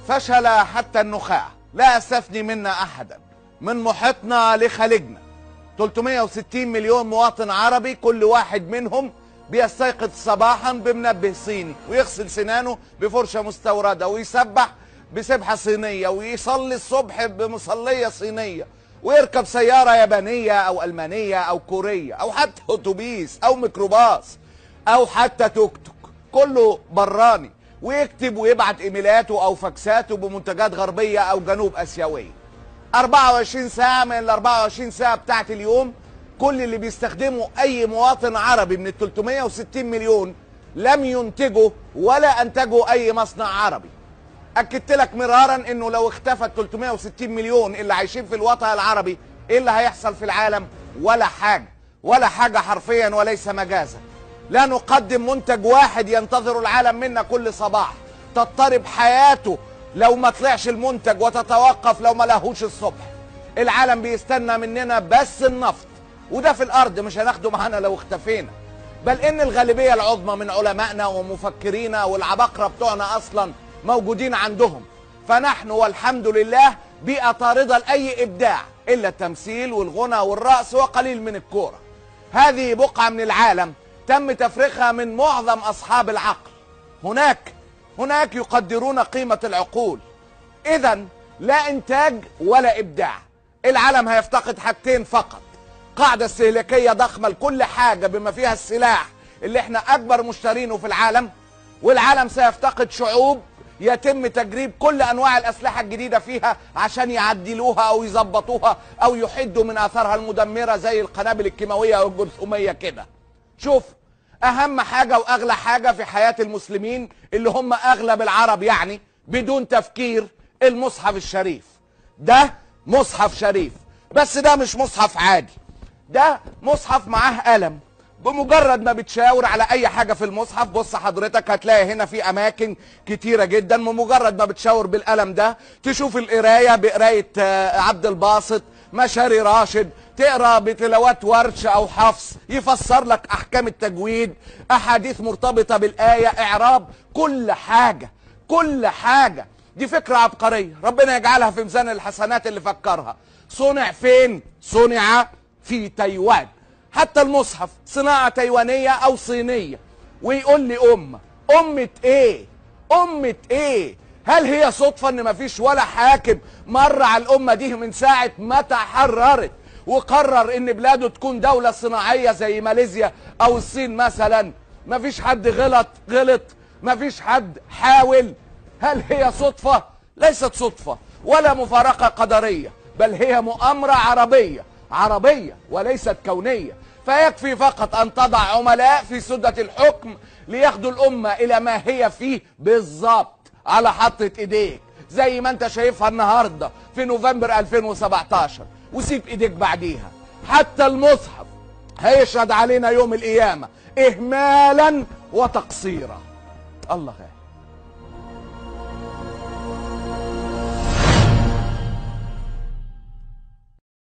فشل حتى النخاع لا استثني منا احدا من محيطنا لخليجنا 360 مليون مواطن عربي كل واحد منهم بيستيقظ صباحا بمنبه صيني ويغسل سنانه بفرشة مستوردة ويسبح بسبحة صينية ويصلي الصبح بمصلية صينية ويركب سيارة يابانية أو ألمانية أو كورية أو حتى أتوبيس أو ميكروباص أو حتى توك توك كله براني ويكتب ويبعت إيميلاته أو فاكساته بمنتجات غربية أو جنوب آسيوية 24 ساعة من ال 24 ساعة بتاعت اليوم كل اللي بيستخدمه أي مواطن عربي من ال 360 مليون لم ينتجه ولا أنتجه أي مصنع عربي أكدت لك مرارا إنه لو اختفت 360 مليون اللي عايشين في الوطن العربي إيه اللي هيحصل في العالم ولا حاجة ولا حاجة حرفيا وليس مجازا لا نقدم منتج واحد ينتظر العالم منا كل صباح تضطرب حياته لو ما طلعش المنتج وتتوقف لو ما لهوش الصبح العالم بيستنى مننا بس النفط وده في الارض مش هناخده معانا لو اختفينا بل ان الغالبيه العظمى من علمائنا ومفكرينا والعباقره بتوعنا اصلا موجودين عندهم فنحن والحمد لله بيئه طارده لاي ابداع الا التمثيل والغنى والرقص وقليل من الكوره هذه بقعه من العالم تم تفريخها من معظم اصحاب العقل هناك هناك يقدرون قيمه العقول اذا لا انتاج ولا ابداع العالم هيفتقد حاجتين فقط قاعدة استهلاكية ضخمة لكل حاجة بما فيها السلاح اللي احنا أكبر مشترينه في العالم والعالم سيفتقد شعوب يتم تجريب كل أنواع الأسلحة الجديدة فيها عشان يعدلوها أو يظبطوها أو يحدوا من آثارها المدمرة زي القنابل الكيماوية أو الجرثومية كده شوف أهم حاجة وأغلى حاجة في حياة المسلمين اللي هم أغلب العرب يعني بدون تفكير المصحف الشريف ده مصحف شريف بس ده مش مصحف عادي ده مصحف معاه قلم بمجرد ما بتشاور على اي حاجه في المصحف بص حضرتك هتلاقي هنا في اماكن كتيره جدا بمجرد ما بتشاور بالقلم ده تشوف القرايه بقرايه آه، عبد الباسط مشاري راشد تقرا بتلاوات ورش او حفص يفسر لك احكام التجويد احاديث مرتبطه بالايه اعراب كل حاجه كل حاجه دي فكره عبقريه ربنا يجعلها في ميزان الحسنات اللي فكرها صنع فين صنع في تايوان حتى المصحف صناعة تايوانية أو صينية ويقول لي أمة أمة إيه أمة إيه هل هي صدفة إن مفيش ولا حاكم مر على الأمة دي من ساعة ما تحررت وقرر إن بلاده تكون دولة صناعية زي ماليزيا أو الصين مثلا مفيش حد غلط غلط مفيش حد حاول هل هي صدفة؟ ليست صدفة ولا مفارقة قدرية بل هي مؤامرة عربية عربية وليست كونية فيكفي فقط أن تضع عملاء في سدة الحكم لياخدوا الأمة إلى ما هي فيه بالظبط على حطة إيديك زي ما أنت شايفها النهاردة في نوفمبر 2017 وسيب إيديك بعديها حتى المصحف هيشهد علينا يوم القيامة إهمالا وتقصيرا الله غالب